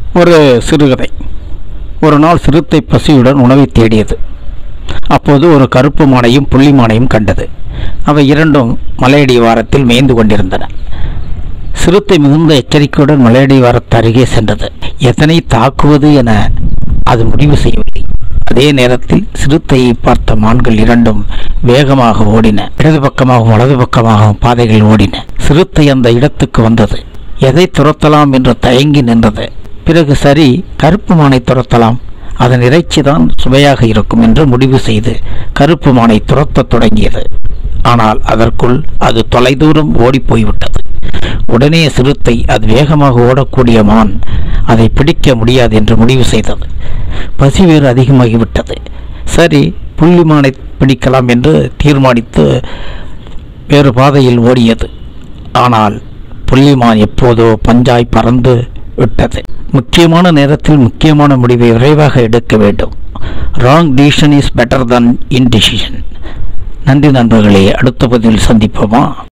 ஒரு சிறுகதை ஒரு நாள் சிறுத்தை பசியுடன் உணவை தேடியது அப்போது ஒரு கருப்பு மானையும் புள்ளி மானையும் கண்டது அவை இரண்டும் மலையடி வாரத்தில் மேய்ந்து கொண்டிருந்தன சிறுத்தை மிகுந்த எச்சரிக்கையுடன் மலையடி வாரத்து அருகே சென்றது எதனை தாக்குவது என அது முடிவு செய்யவில்லை அதே நேரத்தில் சிறுத்தையை பார்த்த மான்கள் இரண்டும் வேகமாக ஓடின இடது பக்கமாகவும் வலது பக்கமாகவும் பாதைகள் ஓடின சிறுத்தை அந்த இடத்துக்கு வந்தது எதை துரத்தலாம் என்று தயங்கி நின்றது பிறகு சரி கருப்பு மானை துரத்தலாம் அதன் இறைச்சி தான் சுவையாக இருக்கும் என்று முடிவு செய்து கருப்பு மானை துரத்தத் தொடங்கியது ஆனால் அதற்குள் அது தொலைதூரம் ஓடிப் போய்விட்டது உடனே சிறுத்தை அது வேகமாக ஓடக்கூடிய மான் அதை பிடிக்க முடியாது என்று முடிவு செய்தது பசி வேறு அதிகமாகிவிட்டது சரி புள்ளி மானை பிடிக்கலாம் என்று தீர்மானித்து வேறு பாதையில் ஓடியது ஆனால் புள்ளிமான் எப்போதோ பஞ்சாய் பறந்து விட்டது முக்கியமான நேரத்தில் முக்கியமான முடிவை விரைவாக எடுக்க வேண்டும் wrong decision is better than indecision நன்றி நண்பர்களே அடுத்த பதிவில் சந்திப்போமா